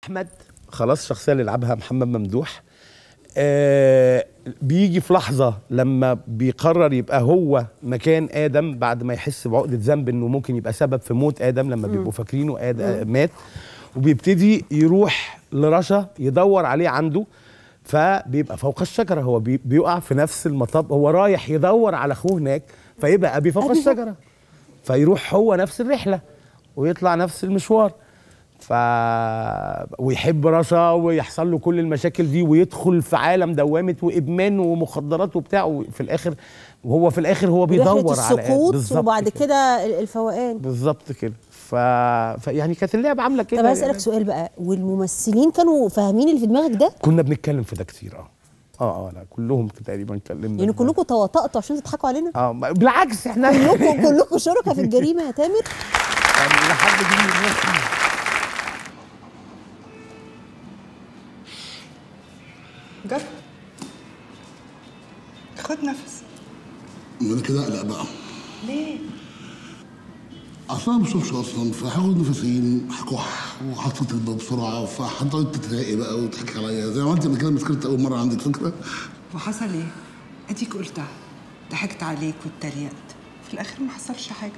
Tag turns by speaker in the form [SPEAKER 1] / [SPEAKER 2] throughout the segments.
[SPEAKER 1] احمد خلاص الشخصيه اللي لعبها محمد ممدوح آه بيجي في لحظه لما بيقرر يبقى هو مكان ادم بعد ما يحس بعقده ذنب انه ممكن يبقى سبب في موت ادم لما بيبقوا فاكرينه آدم مات وبيبتدي يروح لرشا يدور عليه عنده فبيبقى فوق الشجره هو بي بيقع في نفس المطب هو رايح يدور على اخوه هناك فيبقى ابي فوق
[SPEAKER 2] أبي فوق.
[SPEAKER 1] الشجره فيروح هو نفس الرحله ويطلع نفس المشوار ف ويحب رشا ويحصل له كل المشاكل دي ويدخل في عالم دوامه وادمان ومخدرات وبتاع وفي الاخر وهو في الاخر هو
[SPEAKER 2] رحله
[SPEAKER 1] بيدور على
[SPEAKER 2] السقوط
[SPEAKER 1] بالظبط
[SPEAKER 2] وبعد
[SPEAKER 1] كده.
[SPEAKER 2] كده ال- الفوقان
[SPEAKER 1] بالظبط كده ف... ف يعني كانت اللعبه عامله كده
[SPEAKER 2] طب هسألك
[SPEAKER 1] يعني.
[SPEAKER 2] سؤال بقى والممثلين كانوا فاهمين اللي في دماغك ده؟
[SPEAKER 1] كنا بنتكلم في ده كتير اه اه اه لا كلهم تقريبا اتكلمنا
[SPEAKER 2] يعني
[SPEAKER 1] في ده.
[SPEAKER 2] كلكم تواطأتوا عشان تضحكوا علينا؟
[SPEAKER 1] اه ما- بالعكس احنا
[SPEAKER 2] كلكم كلكم شركاء في الجريمه يا تامر؟
[SPEAKER 1] يعني لحد دي
[SPEAKER 3] جرب خد نفس
[SPEAKER 4] من كده اقلق بقى
[SPEAKER 3] ليه؟
[SPEAKER 4] اصلا ما بشوفش اصلا فهاخد نفسين هكح وحطيت الباب بسرعه فحضرتك تتراقي بقى وتضحك عليا زي ما انت قبل كده مسكرت اول مره عندك فكره
[SPEAKER 3] وحصل ايه؟ اديك قلتها ضحكت عليك واتريقت في الاخر ما حصلش حاجه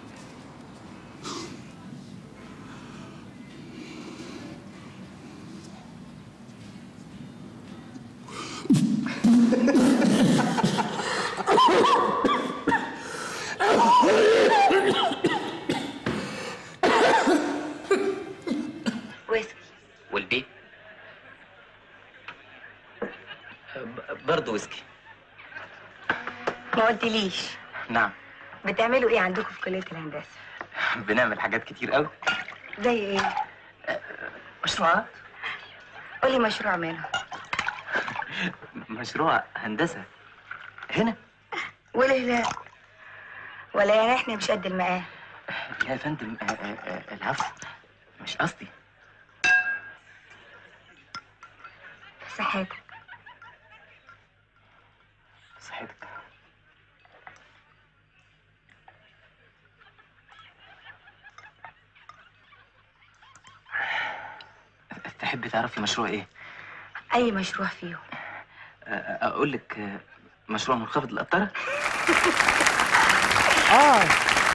[SPEAKER 5] ويسكي
[SPEAKER 6] والبي ب- برضه ويسكي
[SPEAKER 5] ما قلتليش
[SPEAKER 6] نعم
[SPEAKER 5] بتعملوا ايه عندكم في كليه الهندسه
[SPEAKER 6] بنعمل حاجات كتير قوي
[SPEAKER 5] زي ايه
[SPEAKER 6] مشروعات
[SPEAKER 5] قولي مشروع منهم
[SPEAKER 6] مشروع هندسة هنا
[SPEAKER 5] وليه لا ولا يعني احنا مش قد المقام
[SPEAKER 6] لا يا فندم آه، آه، آه، العفو مش قصدي
[SPEAKER 5] صحتك
[SPEAKER 6] صحتك تحبي تعرفي مشروع ايه؟
[SPEAKER 5] اي مشروع فيهم
[SPEAKER 6] آه، اقول لك آه، مشروع منخفض القطره
[SPEAKER 2] اه